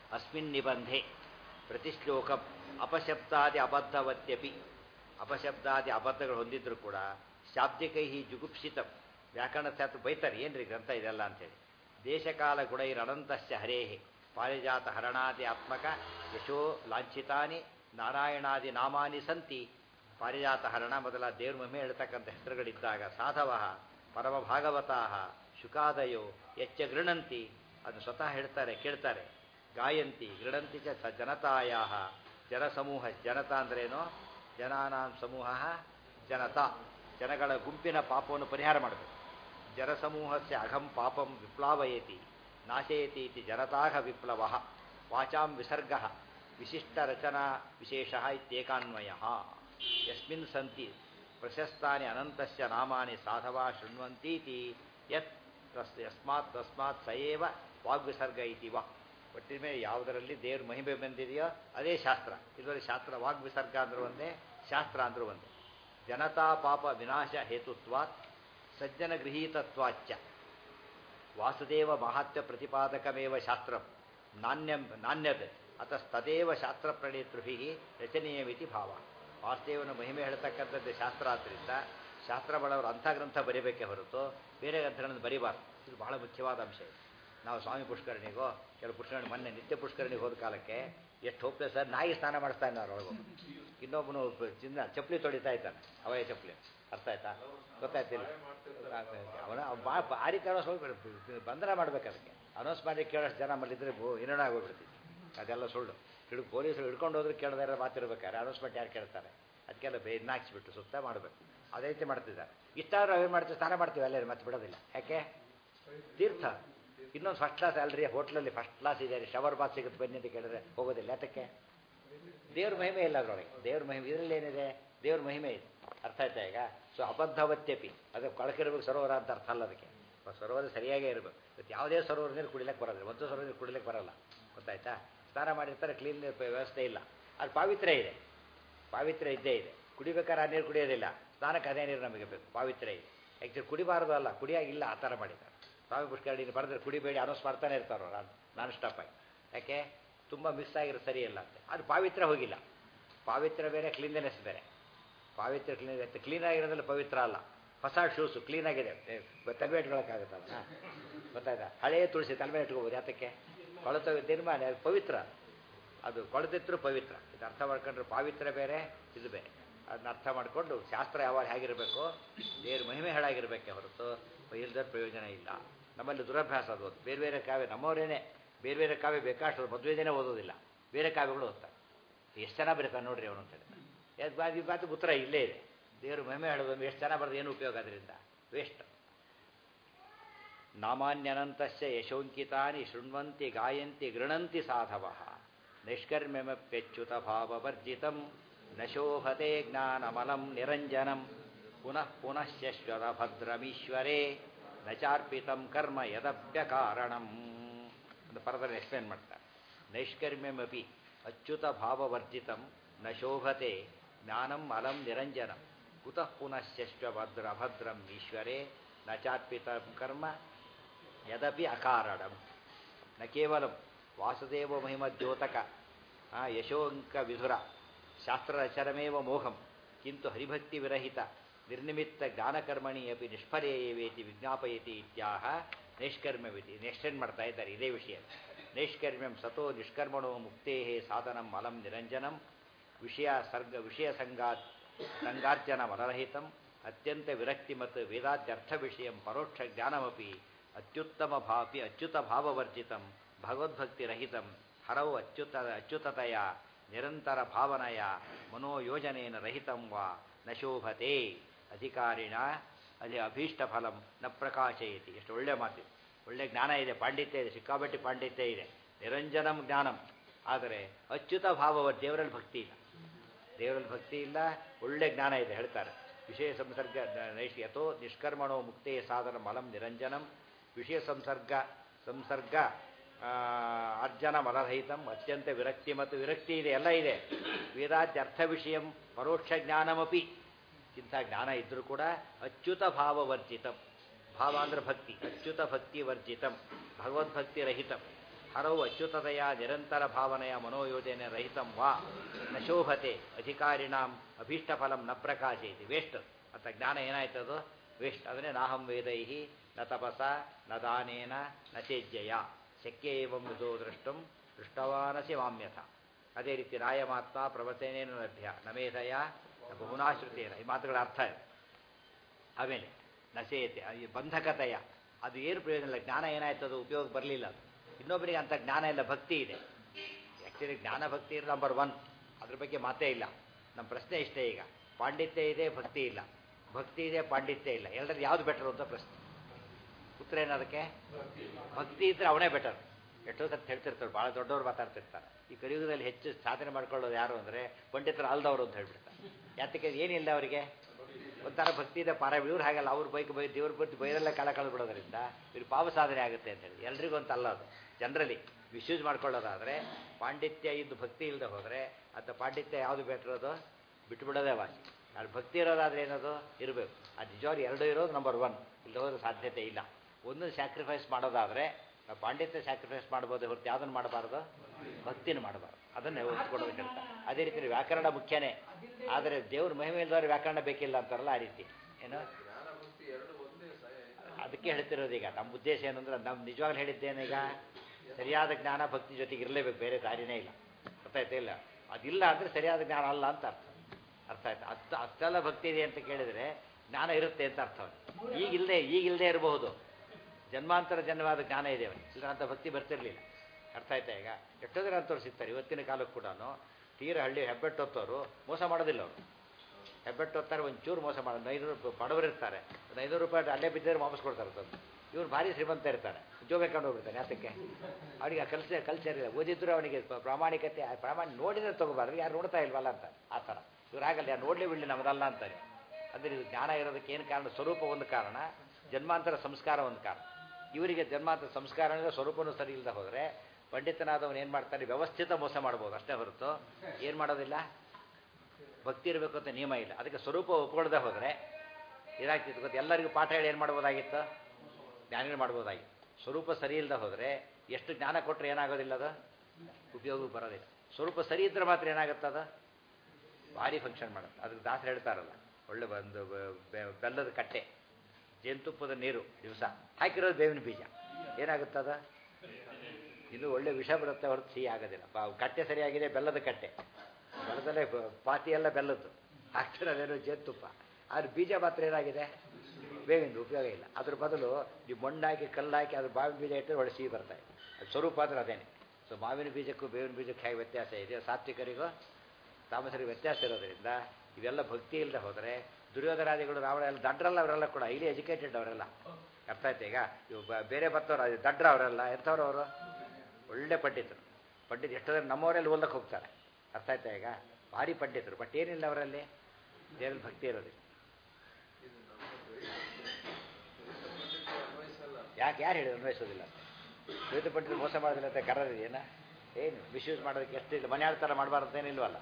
ಅಸ್ಮಿನ್ ನಿಬಂಧೆ ಪ್ರತಿಶ್ಲೋಕ ಅಪಶಬ್ದಾದಿ ಅಬದ್ಧವತ್ಯಪಿ ಅಪಶಬ್ದಾದಿ ಅಬದ್ಧಗಳು ಹೊಂದಿದ್ರು ಕೂಡ ಶಾಬ್ದಿಕೈ ಜುಗುಪ್ಸಿತ ವ್ಯಾಕರಣ ಶಾಸ್ತ್ರ ಬೈತಾರೆ ಏನ್ರಿ ಗ್ರಂಥ ಇದೆಲ್ಲ ಅಂತೇಳಿ ದೇಶಕಾಲ ಗುಣೈರನಂತಸ್ಯ ಹರೇಹೆ ಪಾರಿಜಾತ ಹರಣಾದಿ ಆತ್ಮಕ ಯಶೋ ಲಾಂಛಿತಾನಿ ನಾರಾಯಣಾದಿ ನಾಮಾನಿ ಸಂತಿ ಪಾರಿಜಾತ ಹರಣ ಮೊದಲ ದೇವ್ರ ಮಹಿಮೆ ಹೇಳ್ತಕ್ಕಂಥ ಹೆಸರುಗಳಿದ್ದಾಗ ಸಾಧವ ಪರಮ ಭಾಗವತಾಹ ಶುಕಾದಯೋ ಎಚ್ಚ ಗೃಣಂತಿ ಅದನ್ನು ಸ್ವತಃ ಹೇಳ್ತಾರೆ ಕೇಳ್ತಾರೆ ಗಾಯಂತಿ ಗೃಣಂತಿ ಚ ಸ ಜನತಾಯ ಜನಸಮೂಹ ಜನತಾ ಅಂದ್ರೇನು ಜನಾನಾಂ ಸಮೂಹ ಜನತಾ ಜನಗಳ ಗುಂಪಿನ ಪಾಪವನ್ನು ಪರಿಹಾರ ಮಾಡಬೇಕು ಜನಸಮೂಹಸ್ಯ ಅಘಂ ಪಾಪಂ ವಿಪ್ಲಾವಯತಿ ನಾಶಯತಿ ಇತಿ ಜನತಾಘ ವಿಪ್ಲವ ವಾಚಾಂ ವಿಸರ್ಗ ವಿಶಿಷ್ಟರಚನಾ ವಿಶೇಷ ಇತ್ಯೇಕಾನ್ವಯ ಯಸ್ಮಿನ್ ಸಂತಿ ಪ್ರಶಸ್ತಾನಿ ಅನಂತಸ್ಯ ನಾಮಾನಿ ಸಾಧವಾ ಶೃಣ್ವಂತೀತಿ ಯತ್ ತಸ್ ಯಸ್ಮಾತ್ ತಸ್ಮಾತ್ ಸಯೇವ ವಾಗ್ವಿಸರ್ಗ ಇತಿ ವಾ ಒಟ್ಟಿನ ಮೇಲೆ ಯಾವುದರಲ್ಲಿ ದೇವ್ರ ಮಹಿಮೆ ಬಂದಿದೆಯೋ ಅದೇ ಶಾಸ್ತ್ರ ಇದರಲ್ಲಿ ಶಾಸ್ತ್ರ ವಾಗ್ವಿಸರ್ಗ ಅಂದ್ರೂ ಒಂದೇ ಶಾಸ್ತ್ರ ಅಂದ್ರೂ ಒಂದೇ ಜನತಾ ಪಾಪ ವಿನಾಶ ಹೇತುತ್ವಾತ್ ಸಜ್ಜನ ಗೃಹೀತತ್ವಾಚ್ಚ ವಾಸುದೇವ ಮಹಾತ್ಮ ಪ್ರತಿಪಾದಕಮೇವ ಶಾಸ್ತ್ರ ನಾಣ್ಯ ನಾಣ್ಯದ ಅತಸ್ತದೇವ ಶಾಸ್ತ್ರ ಪ್ರಣೇತೃಭಿ ರಚನೀಯಮಿತಿ ಭಾವ ವಾಸುದೇವನ ಮಹಿಮೆ ಹೇಳ್ತಕ್ಕಂಥದ್ದು ಶಾಸ್ತ್ರ ಆದ್ದರಿಂದ ಶಾಸ್ತ್ರ ಬಳವರು ಅಂಥ ಗ್ರಂಥ ಬರೀಬೇಕೇ ಹೊರತು ಬೇರೆ ಗ್ರಂಥಗಳನ್ನು ಬರೀಬಾರ್ದು ಇದು ಬಹಳ ಮುಖ್ಯವಾದ ಅಂಶ ಇದು ನಾವು ಸ್ವಾಮಿ ಪುಷ್ಕರಣಿಗೋ ಕೆಲವು ಪುಷ್ಕರಣಿ ಮೊನ್ನೆ ನಿತ್ಯ ಪುಷ್ಕರಣಿಗೆ ಹೋದ ಕಾಲಕ್ಕೆ ಎಷ್ಟು ಹೋಗ್ತದೆ ಸರ್ ನಾಯಿ ಸ್ನಾನ ಮಾಡಿಸ್ತಾ ಇದ್ದಾರೆ ಒಳಗೊಬ್ಬ ಇನ್ನೊಬ್ಬನು ಚಿನ್ನ ಚಪ್ಪಲಿ ತೊಳಿತಾ ಇದ್ದಾನೆ ಅವಯ ಚಪ್ಪಲಿ ಅರ್ಥ ಆಯ್ತಾ ಗೊತ್ತಾಯ್ತಿಲ್ಲ ಅವನ ಬಾ ಭಾರಿ ಅನೌನ್ಸ್ ಹೋಗ್ಬಿಡ್ತು ಬಂಧನ ಮಾಡ್ಬೇಕು ಅದಕ್ಕೆ ಅನೌನ್ಸ್ ಮಾಡಿ ಕೇಳೋಷ್ಟು ಜನ ನಮ್ಮಲ್ಲಿದ್ದರೆ ಏನೇನೋ ಆಗೋಗ್ಬಿಡ್ತೀವಿ ಅದೆಲ್ಲ ಸುಳ್ಳು ಹಿಡಿದು ಪೊಲೀಸರು ಹಿಡ್ಕೊಂಡು ಹೋದ್ರೆ ಕೇಳದಾರ ಮಾತಿರ್ಬೇಕಾರೆ ಅನೌನ್ಸ್ಮೆಂಟ್ ಯಾರು ಕೇಳ್ತಾರೆ ಅದಕ್ಕೆಲ್ಲ ಬೇರೆ ಹಾಕ್ಸ್ಬಿಟ್ಟು ಸುತ್ತ ಮಾಡಬೇಕು ಅದೇ ರೀತಿ ಮಾಡ್ತಿದ್ದಾರೆ ಇಷ್ಟಾದ್ರೂ ಅವೇನು ಮಾಡ್ತೀವಿ ಸ್ನಾನ ಮಾಡ್ತೀವಿ ಅಲ್ಲೇ ಮತ್ತೆ ಬಿಡೋದಿಲ್ಲ ಯಾಕೆ ತೀರ್ಥ ಇನ್ನೊಂದು ಫಸ್ಟ್ ಕ್ಲಾಸ್ ಅಲ್ರಿ ಹೋಟ್ಲಲ್ಲಿ ಫಸ್ಟ್ ಕ್ಲಾಸ್ ಇದೆ ಶವರ್ ಬಾತ್ ಸಿಗುತ್ತೆ ಬನ್ನಿ ಅಂತ ಕೇಳಿದ್ರೆ ಹೋಗೋದಿಲ್ಲ ಯಾತಕ್ಕೆ ದೇವ್ರ ಮಹಿಮೆ ಇಲ್ಲ ಅದರೊಳಗೆ ದೇವ್ರ ಮಹಿಮೆ ಇದರಲ್ಲಿ ಏನಿದೆ ದೇವ್ರ ಮಹಿಮೆ ಇದೆ ಅರ್ಥ ಆಯ್ತಾ ಈಗ ಸೊ ಅಬದ್ಧವತ್ಯಪಿ ಅದು ಕೊಳಕಿರ್ಬೇಕು ಸರೋವರ ಅಂತ ಅರ್ಥ ಅಲ್ಲ ಅದಕ್ಕೆ ಸರೋವರ ಸರಿಯಾಗೇ ಇರಬೇಕು ಇವತ್ತು ಯಾವುದೇ ಸರೋವರ ನೀರು ಕುಡಿಲಿಕ್ಕೆ ಬರೋದಿಲ್ಲ ಒಂದು ಸರೋವರ ನೀರು ಕುಡಿಲಿಕ್ಕೆ ಬರಲ್ಲ ಗೊತ್ತಾಯ್ತಾ ಸ್ನಾನ ಮಾಡಿರ್ತಾರೆ ಕ್ಲೀನ್ ವ್ಯವಸ್ಥೆ ಇಲ್ಲ ಅದು ಪಾವಿತ್ರ್ಯ ಇದೆ ಪಾವಿತ್ರ್ಯ ಇದ್ದೇ ಇದೆ ಕುಡಿಬೇಕಾದ್ರೆ ಆ ನೀರು ಕುಡಿಯೋದಿಲ್ಲ ಸ್ನಾನಕ್ಕೆ ಅದೇ ನೀರು ನಮಗೆ ಬೇಕು ಪಾವಿತ್ರ್ಯ ಇದೆ ಆ್ಯಕ್ಚುಲಿ ಕುಡಿಬಾರ್ದು ಅಲ್ಲ ಕುಡಿಯಾಗಿಲ್ಲ ಆ ಥರ ಮಾಡಿದ್ದಾರೆ ಸ್ವಾಮಿ ಪುಷ್ಕರಣಿ ಬರೆದ್ರೆ ಕುಡಿಬೇಡಿ ಅನೌನ್ಸ್ ಮಾಡ್ತಾನೆ ಇರ್ತಾರೋ ನಾನು ನಾನ್ ಸ್ಟಾಪ್ ಆಗಿ ಯಾಕೆ ತುಂಬ ಮಿಸ್ ಆಗಿರೋ ಸರಿಯಿಲ್ಲ ಅಂತ ಅದು ಪಾವಿತ್ರ್ಯ ಹೋಗಿಲ್ಲ ಪಾವಿತ್ರ್ಯ ಬೇರೆ ಕ್ಲೀನ್ನೆಸ್ ಬೇರೆ ಪಾವಿತ್ರ್ಯ ಕ್ಲೀನ್ ಕ್ಲೀನ್ ಆಗಿರೋದ್ರಲ್ಲಿ ಪವಿತ್ರ ಅಲ್ಲ ಹೊಸ ಶೂಸು ಕ್ಲೀನಾಗಿದೆ ತಲೆ ಇಟ್ಕೊಳಕ್ಕಾಗುತ್ತಲ್ಲ ಗೊತ್ತಾಯ್ತಾ ಹಳೆಯ ತುಳಸಿ ತಲೆ ಇಟ್ಕೋಬೋದು ಯಾತಕ್ಕೆ ಕೊಳತ ನಿರ್ಮಾಣ ಅದು ಪವಿತ್ರ ಅದು ಕೊಳತಿದ್ರು ಪವಿತ್ರ ಇದು ಅರ್ಥ ಮಾಡ್ಕೊಂಡ್ರೆ ಪಾವಿತ್ರ್ಯ ಬೇರೆ ಇದು ಬೇರೆ ಅದನ್ನ ಅರ್ಥ ಮಾಡಿಕೊಂಡು ಶಾಸ್ತ್ರ ಯಾವಾಗ ಹೇಗಿರಬೇಕು ದೇವ್ರ ಮಹಿಮೆ ಹೇಳಾಗಿರ್ಬೇಕೆ ಹೊರತು ಇಲ್ಲದ ಪ್ರಯೋಜನ ಇಲ್ಲ ನಮ್ಮಲ್ಲಿ ದುರಭ್ಯಾಸ ಅದು ಬೇರೆ ಬೇರೆ ಕಾವ್ಯ ನಮ್ಮವರೇನೆ ಬೇರೆ ಬೇರೆ ಕಾವ್ಯ ಬೇಕಾಷ್ಟು ಮದುವೆದೇನೆ ಓದೋದಿಲ್ಲ ಬೇರೆ ಕಾವ್ಯಗಳು ಓದ್ತಾರೆ ಎಷ್ಟು ಜನ ಬರೀತಾರೆ ನೋಡ್ರಿ ಅವನು ಅಂತ ಹೇಳ್ತಾರೆ ಈ ಮಾತು ಉತ್ತರ ಇಲ್ಲೇ ಇದೆ ದೇವರು ಮಹಿಮೆ ಹೇಳೋದು ಎಷ್ಟು ಜನ ಬರೋದು ಏನು ಉಪಯೋಗ ಅದರಿಂದ ವೇಸ್ಟ್ ನಾಮಾನ್ಯನಂತಸ್ಯ ಯಶೋಂಕಿತಾನಿ ಶೃಣ್ವಂತಿ ಗಾಯಂತಿ ಗೃಣಂತಿ ಸಾಧವ ನೈಷ್ಕರ್ಮ್ಯಮಪ್ಯಚ್ಯುತ ಭಾವವರ್ಜಿತಂ ನ ಶೋಭತೆ ಜ್ಞಾನಮಲಂ ನಿರಂಜನಂ ಪುನಃ ಪುನಃ ಶಶ್ವತ ಭದ್ರಮೀಶ್ವರೇ ನ ಚಾರ್ಪಿತಂ ಕರ್ಮ ಯದಪ್ಯಕಾರಣಂ ಅಂತ ಪರದಲ್ಲಿ ಎಕ್ಸ್ಪ್ಲೇನ್ ಮಾಡ್ತಾರೆ ನೈಷ್ಕರ್ಮ್ಯಮಪಿ ಅಚ್ಯುತ ಭಾವವರ್ಜಿತಂ ನ ಶೋಭತೆ ಜ್ಞಾನಂ ಅಲಂ ನಿರಂಜನಂ ಕುತಃ ಪುನಃ ಶಶ್ವ ಭದ್ರ ಭದ್ರಂ ಈಶ್ವರೇ ನ ಚಾರ್ಪಿತಂ ಕರ್ಮ ಯದಪಿ ಅಕಾರಣಂ ನ ಕೇವಲ ವಾಸುದೇವ ಮಹಿಮದ್ಯೋತಕ ಯಶೋಂಕ ವಿಧುರ ಶಾಸ್ತ್ರರಚನಮೇವ ಮೋಹಂ ಕಿಂತು ಹರಿಭಕ್ತಿ ವಿರಹಿತ ನಿರ್ನಿಮಿತ್ತ ಜ್ಞಾನಕರ್ಮಣಿ ಅಪಿ ನಿಷ್ಫಲೇಯವೇತಿ ವಿಜ್ಞಾಪಯತಿ ಇತ್ಯಾಹ ನೈಷ್ಕರ್ಮ್ಯವಿತಿ ಎಕ್ಸ್ಟೆಂಡ್ ಮಾಡ್ತಾ ಇದ್ದಾರೆ ಇದೇ ವಿಷಯ ನೈಷ್ಕರ್ಮ್ಯಂ ಸತೋ ನಿಷ್ಕರ್ಮಣೋ ಮುಕ್ತೇ ಸಾಧನಂ ಅಲಂ ನಿರಂಜನಂ ವಿಷಯ ಸರ್ಗ ವಿಷಯ ಸಂಗಾತ್ ಸಂಗಾರ್ಜನ ಮನರಹಿತಂ ಅತ್ಯಂತ ವಿರಕ್ತಿ ಮತ್ತು ವೇದಾದ್ಯರ್ಥ ವಿಷಯ ಪರೋಕ್ಷ ಜ್ಞಾನಮಪಿ ಅತ್ಯುತ್ತಮ ಭಾಪಿ ಅಚ್ಯುತ ಭಾವವರ್ಜಿತಂ ಭಗವದ್ಭಕ್ತಿರಹಿತಂ ಹರವು ಅಚ್ಯುತ ಅಚ್ಯುತತೆಯ ನಿರಂತರ ಭಾವನೆಯ ಮನೋಯೋಜನೆಯನ್ನು ರಹಿತಂ ವಾ ನ ಶೋಭತೆ ಅಧಿಕಾರಿಣ ಅದೇ ಅಭೀಷ್ಟ ಫಲಂ ನ ಪ್ರಕಾಶಯತಿ ಎಷ್ಟು ಒಳ್ಳೆ ಮಾತು ಒಳ್ಳೆ ಜ್ಞಾನ ಇದೆ ಪಾಂಡಿತ್ಯ ಇದೆ ಸಿಕ್ಕಾಬಟ್ಟಿ ಪಾಂಡಿತ್ಯ ಇದೆ ನಿರಂಜನಂ ಜ್ಞಾನಂ ಆದರೆ ಅಚ್ಯುತ ಭಾವವ ದೇವರಲ್ಲಿ ಭಕ್ತಿ ಇಲ್ಲ ದೇವರಲ್ಲಿ ಭಕ್ತಿ ಇಲ್ಲ ಒಳ್ಳೆ ಜ್ಞಾನ ಇದೆ ಹೇಳ್ತಾರೆ ವಿಷಯ ಸಂಸರ್ಗ ನೈಷ್ ಯಥೋ ನಿಷ್ಕರ್ಮಣೋ ಮುಕ್ತೇ ಸಾಧನ ಮಲಂ ನಿರಂಜನಂ ವಿಷಯ ಸಂಸರ್ಗ ಸಂಸರ್ಗ ಅರ್ಜನ ಮಲರಹಿತಂ ಅತ್ಯಂತ ವಿರಕ್ತಿ ಮತ್ತು ವಿರಕ್ತಿ ಇದೆ ಎಲ್ಲ ಇದೆ ವೇದಾದ್ಯರ್ಥ ವಿಷಯಂ ಪರೋಕ್ಷ ಜ್ಞಾನಮಪಿ ಇಂಥ ಜ್ಞಾನ ಇದ್ದರೂ ಕೂಡ ಅಚ್ಯುತ ಭಾವವರ್ಜಿತಂ ಭಾವ ಅಂದ್ರೆ ಭಕ್ತಿ ಅಚ್ಯುತ ಭಕ್ತಿ ವರ್ಜಿತಂ ಭಗವದ್ಭಕ್ತಿ ರಹಿತಂ ಹರವು ಅಚ್ಯುತತೆಯ ನಿರಂತರ ಭಾವನೆಯ ಮನೋಯೋಜನೆ ರಹಿತಂ ವಾ ನ ಶೋಭತೆ ಅಧಿಕಾರಿಣಾಂ ಅಭೀಷ್ಟಫಲಂ ನ ಪ್ರಕಾಶಯತಿ ವೇಸ್ಟ್ ಅಂತ ಜ್ಞಾನ ಏನಾಯ್ತದು ವೇಸ್ಟ್ ಅದನ್ನೇ ನಾಹಂ ವೇದೈಹಿ ನ ತಪಸ ನ ದಾನೇನ ನ ಚೇಜ್ಯಯ ಶಕ್ಯ ಏವಂ ವಿಧೋ ದ್ರಷ್ಟುಂ ದೃಷ್ಟವಾನಸಿ ಮಾಮ್ಯಥ ಅದೇ ರೀತಿ ರಾಯಮಾತ್ಮ ಪ್ರವಚನೇನ ಲಭ್ಯ ನಮೇಧಯ ಬಹುನಾಶ್ರುತೇನ ಈ ಮಾತುಗಳ ಅರ್ಥ ಇದೆ ಆಮೇಲೆ ನಶೆಯತೆ ಈ ಬಂಧಕತೆಯ ಅದು ಏನು ಪ್ರಯೋಜನ ಇಲ್ಲ ಜ್ಞಾನ ಏನಾಯ್ತು ಅದು ಉಪಯೋಗ ಬರಲಿಲ್ಲ ಅದು ಇನ್ನೊಬ್ಬರಿಗೆ ಅಂಥ ಜ್ಞಾನ ಇಲ್ಲ ಭಕ್ತಿ ಇದೆ ಆ್ಯಕ್ಚುಲಿ ಜ್ಞಾನ ಭಕ್ತಿ ಇರೋ ನಂಬರ್ ಒನ್ ಅದ್ರ ಬಗ್ಗೆ ಮಾತೇ ಇಲ್ಲ ನಮ್ಮ ಪ್ರಶ್ನೆ ಇಷ್ಟೇ ಈಗ ಪಾಂಡಿತ್ಯ ಇದೆ ಭಕ್ತಿ ಇಲ್ಲ ಭಕ್ತಿ ಇದೆ ಪಾಂಡಿತ್ಯ ಇಲ್ಲ ಎಲ್ಲರಲ್ಲಿ ಯಾವುದು ಬೆಟರ್ ಅಂತ ಪ್ರಶ್ನೆ ಉತ್ತರ ಏನದಕ್ಕೆ ಭಕ್ತಿ ಇದ್ರೆ ಅವನೇ ಬೆಟರ್ ಎಷ್ಟೋ ಸತಿ ಹೇಳ್ತಿರ್ತಾರೆ ಭಾಳ ದೊಡ್ಡವ್ರು ಮಾತಾಡ್ತಿರ್ತಾರೆ ಈ ಕಲಿಯುಗದಲ್ಲಿ ಹೆಚ್ಚು ಸಾಧನೆ ಮಾಡ್ಕೊಳ್ಳೋದು ಯಾರು ಅಂದರೆ ಪಂಡಿತರು ಅಲ್ದವರು ಅಂತ ಹೇಳ್ಬಿಡ್ತಾರೆ ಯಾತಕ್ಕೆ ಏನಿಲ್ಲ ಅವರಿಗೆ ಒಂಥರ ಭಕ್ತಿ ಇದೆ ಪಾರ ಇವ್ರು ಹಾಗಲ್ಲ ಅವ್ರ ಬೈಕ್ ಬೈ ದೇವ್ರ ಬಗ್ಗೆ ಬೈರಲ್ಲೇ ಕಾಲ ಕಳೆದು ಬಿಡೋದ್ರಿಂದ ಇವ್ರು ಪಾಪ ಸಾಧನೆ ಆಗುತ್ತೆ ಅಂತ ಹೇಳಿ ಎಲ್ರಿಗೂ ಅಂತ ಅಲ್ಲ ಅದು ಜನರಲಿ ಮಿಸ್ಯೂಸ್ ಮಾಡ್ಕೊಳ್ಳೋದಾದರೆ ಪಾಂಡಿತ್ಯ ಇದ್ದು ಭಕ್ತಿ ಇಲ್ಲದೆ ಹೋದರೆ ಅಂತ ಪಾಂಡಿತ್ಯ ಯಾವುದು ಬೆಟ್ರ್ ಅದು ಬಿಟ್ಟು ಬಿಡೋದೇ ವಾಸಿ ಅದು ಭಕ್ತಿ ಇರೋದಾದ್ರೆ ಏನದು ಇರಬೇಕು ಅದು ನಿಜವಾಗ್ಲೂ ಎರಡು ಇರೋದು ನಂಬರ್ ಒನ್ ಇಲ್ಲದೆ ಹೋದ್ರೆ ಸಾಧ್ಯತೆ ಇಲ್ಲ ಒಂದು ಸ್ಯಾಕ್ರಿಫೈಸ್ ಮಾಡೋದಾದರೆ ನಾವು ಪಾಂಡಿತ್ಯ ಸ್ಯಾಕ್ರಿಫೈಸ್ ಮಾಡ್ಬೋದು ಹೊರತು ಯಾವುದನ್ನು ಮಾಡಬಾರ್ದು ಭಕ್ತಿನ ಮಾಡಬಾರ್ದು ಅದನ್ನೇ ಒಪ್ಪಿಕೊಡೋದು ಹೇಳ್ತಾರೆ ಅದೇ ರೀತಿ ವ್ಯಾಕರಣ ಮುಖ್ಯನೇ ಆದರೆ ದೇವ್ರ ಮಹಿಮೆ ಇಲ್ದವ್ರು ವ್ಯಾಕರಣ ಬೇಕಿಲ್ಲ ಅಂತಾರಲ್ಲ ಆ ರೀತಿ ಏನು ಅದಕ್ಕೆ ಹೇಳ್ತಿರೋದು ಈಗ ನಮ್ಮ ಉದ್ದೇಶ ಏನಂದ್ರೆ ನಮ್ಮ ನಿಜವಾಗ್ಲೂ ಹೇಳಿದ್ದೇನೀಗ ಸರಿಯಾದ ಜ್ಞಾನ ಭಕ್ತಿ ಜೊತೆಗೆ ಇರಲೇಬೇಕು ಬೇರೆ ದಾರಿನೇ ಇಲ್ಲ ಅರ್ಥ ಆಯ್ತಾ ಇಲ್ಲ ಅದಿಲ್ಲ ಅಂದರೆ ಸರಿಯಾದ ಜ್ಞಾನ ಅಲ್ಲ ಅಂತ ಅರ್ಥ ಅರ್ಥ ಆಯ್ತಾ ಅಷ್ಟು ಅಷ್ಟೆಲ್ಲ ಭಕ್ತಿ ಇದೆ ಅಂತ ಕೇಳಿದರೆ ಜ್ಞಾನ ಇರುತ್ತೆ ಅಂತ ಅರ್ಥ ಈಗಿಲ್ಲದೆ ಈಗಿಲ್ಲದೆ ಇರಬಹುದು ಜನ್ಮಾಂತರ ಜನ್ಮವಾದ ಜ್ಞಾನ ಇದೆ ಅವನಿಗೆ ಇಲ್ಲ ಅಂತ ಭಕ್ತಿ ಬರ್ತಿರ್ಲಿಲ್ಲ ಅರ್ಥ ಆಯ್ತಾ ಈಗ ಎಷ್ಟೋ ಜನ ಅಂತವ್ರು ಸಿಗ್ತಾರೆ ಇವತ್ತಿನ ಕಾಲಕ್ಕೆ ಕೂಡ ತೀರ ಹಳ್ಳಿ ಹೆಬ್ಬೆಟ್ಟು ಹೊತ್ತವರು ಮೋಸ ಮಾಡೋದಿಲ್ಲ ಅವರು ಹೆಬ್ಬೆಟ್ಟು ಹೊತ್ತಾರೆ ಒಂಚೂರು ಮೋಸ ಮಾಡೋದು ಐನೂರು ರೂಪಾಯಿ ಬಡವರು ಇರ್ತಾರೆ ಒಂದು ಐನೂರು ರೂಪಾಯಿ ಅಲ್ಲೇ ಬಿದ್ದರೆ ವಾಪಸ್ ಕೊಡ್ತಾರೆ ತಂದು ಇವ್ರು ಭಾರಿ ಶ್ರೀಮಂತ ಇರ್ತಾರೆ ಜೋಬೆ ಕಂಡು ಹೋಗ್ಬಿಡ್ತಾನೆ ಯಾತಕ್ಕೆ ಅವನಿಗೆ ಆ ಕಲ್ಸ ಕಲ್ಚರ್ ಇಲ್ಲ ಓದಿದ್ರು ಅವನಿಗೆ ಪ- ಪ್ರಾಮಾಣಿಕತೆ ಆ ಪ್ರಾಮಾಣಿಕ ನೋಡಿದ್ರೆ ತಗೋಬಾರ್ದು ಯಾರು ನೋಡ್ತಾ ಇಲ್ವಲ್ಲ ಅಂತ ಆ ಥರ ಇವ್ರು ಆಗಲ್ಲ ಯಾರು ನೋಡಲಿ ಬಿಡಲಿ ನಮ್ಮದಲ್ಲ ಅಂತಾರೆ ಅಂದರೆ ಇದು ಜ್ಞಾನ ಇರೋದಕ್ಕೆ ಏನು ಕಾರಣ ಸ್ವರೂಪ ಒಂದು ಕಾರಣ ಜನ್ಮಾಂತರ ಸಂಸ್ಕಾರ ಒಂದು ಕಾರಣ ಇವರಿಗೆ ಜನ್ಮಾಂತರ ಸಂಸ್ಕಾರ ಅಂದರೆ ಸ್ವರೂಪನೂ ಸರಿ ಇಲ್ಲದೆ ಹೋದರೆ ಪಂಡಿತನಾದವನು ಏನು ಮಾಡ್ತಾನೆ ವ್ಯವಸ್ಥಿತ ಮೋಸ ಮಾಡ್ಬೋದು ಅಷ್ಟೇ ಹೊರತು ಏನು ಮಾಡೋದಿಲ್ಲ ಭಕ್ತಿ ಇರಬೇಕು ಅಂತ ನಿಯಮ ಇಲ್ಲ ಅದಕ್ಕೆ ಸ್ವರೂಪ ಒಪ್ಕೊಳ್ಳದೆ ಹೋದರೆ ಇದಾಗ್ತಿತ್ತು ಗೊತ್ತು ಎಲ್ಲರಿಗೂ ಪಾಠ ಹೇಳಿ ಏನು ಮಾಡ್ಬೋದಾಗಿತ್ತು ಜ್ಞಾನಿಗಳು ಮಾಡ್ಬೋದಾಗಿತ್ತು ಸ್ವರೂಪ ಸರಿ ಇಲ್ಲದೆ ಹೋದರೆ ಎಷ್ಟು ಜ್ಞಾನ ಕೊಟ್ಟರೆ ಏನಾಗೋದಿಲ್ಲ ಅದು ಉಪಯೋಗ ಬರೋದಿಲ್ಲ ಸ್ವರೂಪ ಸರಿ ಇದ್ದರೆ ಮಾತ್ರ ಏನಾಗುತ್ತದ ಭಾರಿ ಫಂಕ್ಷನ್ ಮಾಡುತ್ತೆ ಅದಕ್ಕೆ ದಾಸರು ಹೇಳ್ತಾರಲ್ಲ ಒಳ್ಳೆ ಒಂದು ಬ- ಬೆ- ಬೆಲ್ಲದ ಕಟ್ಟೆ ಜೇನುತುಪ್ಪದ ನೀರು ದಿವಸ ಹಾಕಿರೋದು ಬೇವಿನ ಬೀಜ ಏನಾಗುತ್ತದ ಇದು ಒಳ್ಳೆ ವಿಷ ಬಿಡುತ್ತೆ ಹೊರತು ಸಿಹಿ ಆಗೋದಿಲ್ಲ ಬಾ- ಕಟ್ಟೆ ಸರಿಯಾಗಿದೆ ಬೆಲ್ಲದ ಕಟ್ಟೆ ಬೆಲ್ಲದಲ್ಲೇ ಬ- ಪಾತಿ ಎಲ್ಲ ಬೆಲ್ಲದ್ದು ಹಾಕ್ತಿರೋದೇನು ಜೇನುತುಪ್ಪ ಆದ್ರೆ ಬೀಜ ಮಾತ್ರ ಏನಾಗಿದೆ ಬೇವಿಂದು ಉಪಯೋಗ ಇಲ್ಲ ಅದ್ರ ಬದಲು ನೀವು ಮಣ್ಣಾಕಿ ಕಲ್ಲಾಕಿ ಅದ್ರ ಬಾವಿನ ಬೀಜ ಇಟ್ಟರೆ ಒಳ್ಳೆ ಸಿಹಿ ಬರ್ತಾಯಿದೆ ಅದು ಸ್ವರೂಪ ಅಂದ್ರೆ ಅದೇನೆ ಸೊ ಮಾವಿನ ಬೀಜಕ್ಕೂ ಬೇವಿನ ಬೀಜಕ್ಕೆ ಹೇಗೆ ವ್ಯತ್ಯಾಸ ಇದೆ ಸಾತ್ವಿಕರಿಗೂ ತಾಮಸರಿಗೆ ವ್ಯತ್ಯಾಸ ಇರೋದ್ರಿಂದ ಇವೆಲ್ಲ ಭಕ್ತಿ ಇಲ್ಲದೆ ಹೋದರೆ ದುರ್ಯೋಧನಾದಿಗಳು ರಾವಣ ಎಲ್ಲ ದಡ್ರಲ್ಲ ಅವರೆಲ್ಲ ಕೂಡ ಹೈಲಿ ಎಜುಕೇಟೆಡ್ ಅವರೆಲ್ಲ ಅರ್ಥ ಆಯ್ತು ಈಗ ಇವು ಬ- ಬೇರೆ ಬರ್ತವ್ರು ಅದು ದಡ್ರ ಅವರೆಲ್ಲ ಎಂಥವ್ರು ಅವರು ಒಳ್ಳೆ ಪಂಡಿತರು ಪಂಡಿತ ಎಷ್ಟೋ ಜನ ನಮ್ಮವರೆಲ್ಲ ಓದಕ್ಕೆ ಹೋಗ್ತಾರೆ ಅರ್ಥ ಆಯ್ತಾ ಈಗ ಭಾರಿ ಪಂಡಿತರು ಬಟ್ ಏನಿಲ್ಲ ಅವರಲ್ಲಿ ದೇವರಲ್ಲಿ ಭಕ್ತಿ ಇರೋದಿಲ್ಲ ಯಾಕೆ ಯಾರು ಹೇಳಿದ್ರು ಅನ್ವಯಿಸೋದಿಲ್ಲ ಅಂತ ದ್ವೈತ ಪಂಡಿತರು ಮೋಸ ಮಾಡೋದಿಲ್ಲ ಅಂತ ಕರೋದಿದೆಯೇನ ಏನು ಮಿಸ್ಯೂಸ್ ಮಾಡೋದಕ್ಕೆ ಎಷ್ಟು ಇಲ್ಲ ಮನೆ ಆಡ್ತಾರ ಮಾಡಬಾರ್ದೇನಿಲ್ವಲ್ಲ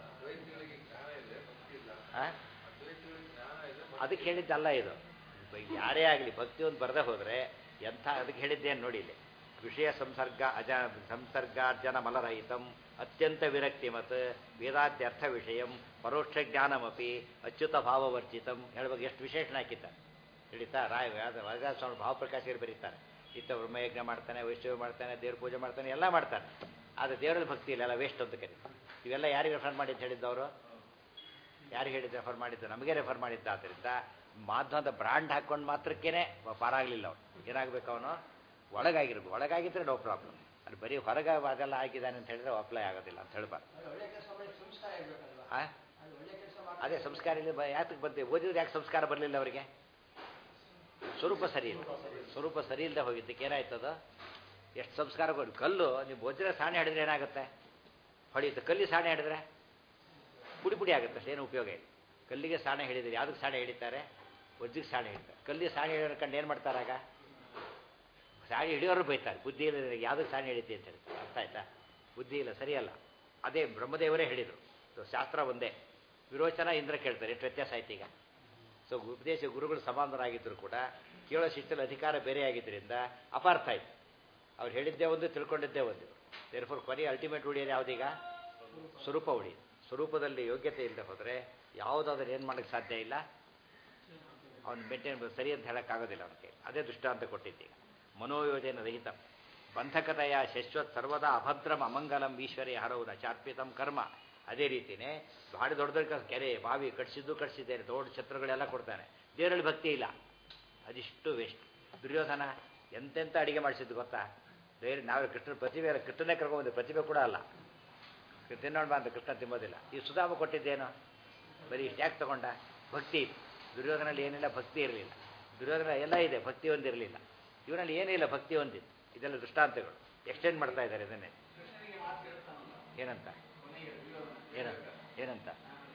ಆ? ಅದಕ್ಕೆ ಹೇಳಿದ್ದಲ್ಲ ಇದು ಬ- ಯಾರೇ ಆಗಲಿ ಭಕ್ತಿ ಒಂದು ಬರದೇ ಹೋದರೆ ಎಂಥ ಅದಕ್ಕೆ ಹೇಳಿದ್ದೇನು ನೋಡಿ ಇಲ್ಲಿ ವಿಷಯ ಸಂಸರ್ಗ ಅಜ ಸಂಸರ್ಗಾರ್ಜನ ಮಲರಹಿತಂ ಅತ್ಯಂತ ವಿರಕ್ತಿ ಮತ್ ವೇದಾತ್ಯರ್ಥ ವಿಷಯಂ ಪರೋಕ್ಷ ಜ್ಞಾನಮಪಿ ಅಚ್ಯುತ ಭಾವವರ್ಜಿತಂ ಹೇಳ್ಬೇಕು ಎಷ್ಟು ವಿಶೇಷಣ ಹಾಕಿದ್ದ ಹಿಡಿತಾ ರಾಯ ವರದಾಸ ಸ್ವಾಮಿ ಭಾವಪ್ರಕಾಶಿಗಳು ಬರೀತಾರೆ ಇತ್ತ ಬ್ರಹ್ಮಯಜ್ಞ ಮಾಡ್ತಾನೆ ವೈಷ್ಣವ ಮಾಡ್ತಾನೆ ದೇವ್ರ ಪೂಜೆ ಮಾಡ್ತಾನೆ ಎಲ್ಲ ಮಾಡ್ತಾನೆ ಆದರೆ ದೇವರಲ್ಲಿ ಭಕ್ತಿ ಇಲ್ಲ ಎಲ್ಲ ವೇಸ್ಟ್ ಅಂತ ಕರಿ ಇವೆಲ್ಲ ಯಾರಿಗೆ ರೆಫರ್ ಮಾಡಿ ಅಂತ ಹೇಳಿದ್ದವರು ಯಾರಿಗೆ ಹೇಳಿದ್ದು ರೆಫರ್ ಮಾಡಿದ್ದು ನಮಗೆ ರೆಫರ್ ಮಾಡಿದ್ದ ಆದ್ದರಿಂದ ಮಾಧ್ಯಮದ ಬ್ರ್ಯಾಂಡ್ ಹಾಕ್ಕೊಂಡು ಮಾತ್ರಕ್ಕೇನೆ ಪಾರಾಗಲಿಲ್ಲ ಅವನು ಏನಾಗಬೇಕು ಅವನು ಒಳಗಾಗಿರ್ಬೇಕು ಒಳಗಾಗಿದ್ದರೆ ನೋ ಪ್ರಾಬ್ಲಮ್ ಅದು ಬರೀ ಹೊರಗೆ ಅದೆಲ್ಲ ಆಗಿದ್ದಾನೆ ಅಂತ ಹೇಳಿದ್ರೆ ಅಪ್ಲೈ ಆಗೋದಿಲ್ಲ ಅಂತ ಹೇಳ್ಬಾರ್ದು ಆ? ಅದೇ ಸಂಸ್ಕಾರ ಇಲ್ಲ ಬ- ಯಾತಕ್ಕೆ ಬಂತೆ ಓದಿದ್ರೆ ಯಾಕೆ ಸಂಸ್ಕಾರ ಬರಲಿಲ್ಲ ಅವರಿಗೆ ಸ್ವರೂಪ ಸರಿ ಇಲ್ಲ ಸ್ವರೂಪ ಸರಿ ಇಲ್ಲದೆ ಹೋಗಿದ್ದಕ್ಕೆ ಏನಾಯ್ತದ ಎಷ್ಟು ಸಂಸ್ಕಾರ ಕೊಡಿ ಕಲ್ಲು ನೀವು ವಜ್ರ ಸಾಣೆ ಹಿಡಿದ್ರೆ ಏನಾಗುತ್ತೆ ಹೊಡೆಯುತ್ತೆ ಕಲ್ಲಿ ಸಾಣೆ ಹಿಡಿದ್ರೆ ಪುಡಿ ಪುಡಿ ಆಗುತ್ತೆ ಅಷ್ಟೇ ಏನು ಉಪಯೋಗ ಇಲ್ಲ ಕಲ್ಲಿಗೆ ಸಾಣೆ ಹಿಡಿದ್ರೆ ಯಾವುದಕ್ಕೆ ಸಾಣೆ ಹಿಡಿತಾರೆ ವಜ್ಜಿಗೆ ಸಾಣೆ ಹಿಡಿತಾರೆ ಕಲ್ಲಿಗೆ ಸಾಣೆ ಹಿಡಿಯೋರು ಕಂಡು ಏನು ಮಾಡ್ತಾರಾಗ ಸಾಣೆ ಹಿಡಿಯೋರು ಬೈತಾರೆ ಬುದ್ಧಿ ಇಲ್ಲ ನಿನಗೆ ಯಾವುದಕ್ಕೆ ಸಾಣೆ ಹಿಡಿತಿ ಅಂತ ಹೇಳ್ತಾರೆ ಅರ್ಥ ಆಯ್ತಾ ಬುದ್ಧಿ ಇಲ್ಲ ಸರಿಯಲ್ಲ ಅದೇ ಬ್ರಹ್ಮದೇವರೇ ಹೇಳಿದರು ಸೊ ಶಾಸ್ತ್ರ ಒಂದೇ ವಿರೋಚನ ಇಂದ್ರ ಕೇಳ್ತಾರೆ ಎಷ್ಟು ವ್ಯತ್ಯಾಸ ಆಯ್ತು ಈಗ ಸೊ ಉಪದೇಶ ಗುರುಗಳು ಸಮಾನರಾಗಿದ್ದರೂ ಕೂಡ ಕೇಳೋ ಶಿಷ್ಯರ ಅಧಿಕಾರ ಬೇರೆ ಆಗಿದ್ದರಿಂದ ಅಪಾರ್ಥ ಆಯ್ತು ಅವ್ರು ಹೇಳಿದ್ದೇ ಒಂದು ತಿಳ್ಕೊಂಡಿದ್ದೇ ಒಂದು ದೇರ್ಫೋರ್ ಕೊನೆ ಅಲ್ಟಿಮೇಟ್ ಉಳಿಯೋದು ಯಾವುದೀಗ ಸ್ವರೂಪ ಉಳಿ ಸ್ವರೂಪದಲ್ಲಿ ಯೋಗ್ಯತೆ ಇಲ್ಲದೆ ಹೋದರೆ ಯಾವುದಾದ್ರೂ ಏನು ಮಾಡೋಕ್ಕೆ ಸಾಧ್ಯ ಇಲ್ಲ ಅವನು ಮೇಂಟೈನ್ ಸರಿ ಅಂತ ಹೇಳೋಕ್ಕಾಗೋದಿಲ್ಲ ಅವನಿಗೆ ಅದೇ ದೃಷ್ಟಾಂತ ಕೊಟ್ಟಿದ್ದೀಗ ಮನೋಯೋಜನೆ ರಹಿತ ಬಂಧಕತೆಯ ಶಶ್ವತ್ ಸರ್ವದಾ ಅಭದ್ರಂ ಅಮಂಗಲಂ ಈಶ್ವರಿ ಹರೌನ ಚಾರ್ಪಿತಂ ಕರ್ಮ ಅದೇ ರೀತಿಯೇ ಭಾಳ ದೊಡ್ಡ ದೊಡ್ಡ ಕೆರೆ ಬಾವಿ ಕಟ್ಸಿದ್ದು ಕಟ್ಸಿದ್ದೇನೆ ದೊಡ್ಡ ಛತ್ರಗಳೆಲ್ಲ ಕೊಡ್ತಾನೆ ದೇವರಲ್ಲಿ ಭಕ್ತಿ ಇಲ್ಲ ಅದಿಷ್ಟು ವೇಸ್ಟ್ ದುರ್ಯೋಧನ ಎಂತೆಂಥ ಅಡಿಗೆ ಮಾಡಿಸಿದ್ದು ಗೊತ್ತಾ ಬೇರೆ ನಾವು ಕೃಷ್ಣ ಪ್ರತಿಭೆ ಕೃಷ್ಣನೇ ಕರ್ಕೊಂಬಂದು ಪ್ರತಿಭೆ ಕೂಡ ಅಲ್ಲ ತಿನ್ನೋಣ ಅಂತ ಕೃಷ್ಣ ತಿನ್ನೋದಿಲ್ಲ ಈ ಸುಧಾಮ ಕೊಟ್ಟಿದ್ದೇನು ಬರೀ ಇಷ್ಟು ಯಾಕೆ ತಗೊಂಡ ಭಕ್ತಿ ದುರ್ಯೋಧನಲ್ಲಿ ಏನಿಲ್ಲ ಭಕ್ತಿ ಇರಲಿಲ್ಲ ದುರ್ಯೋಧನ ಎಲ್ಲ ಇದೆ ಭಕ್ತಿ ಒಂದಿರಲಿಲ್ಲ ಇವನಲ್ಲಿ ಏನಿಲ್ಲ ಭಕ್ತಿ ಒಂದಿತ್ತು ಇದೆಲ್ಲ ದೃಷ್ಟಾಂತಗಳು ಎಕ್ಸ್ಟೆಂಡ್ ಮಾಡ್ತಾ ಇದ್ದಾರೆ ಇದನ್ನೇ ಏನಂತ ಏನಂತ ಏನಂತ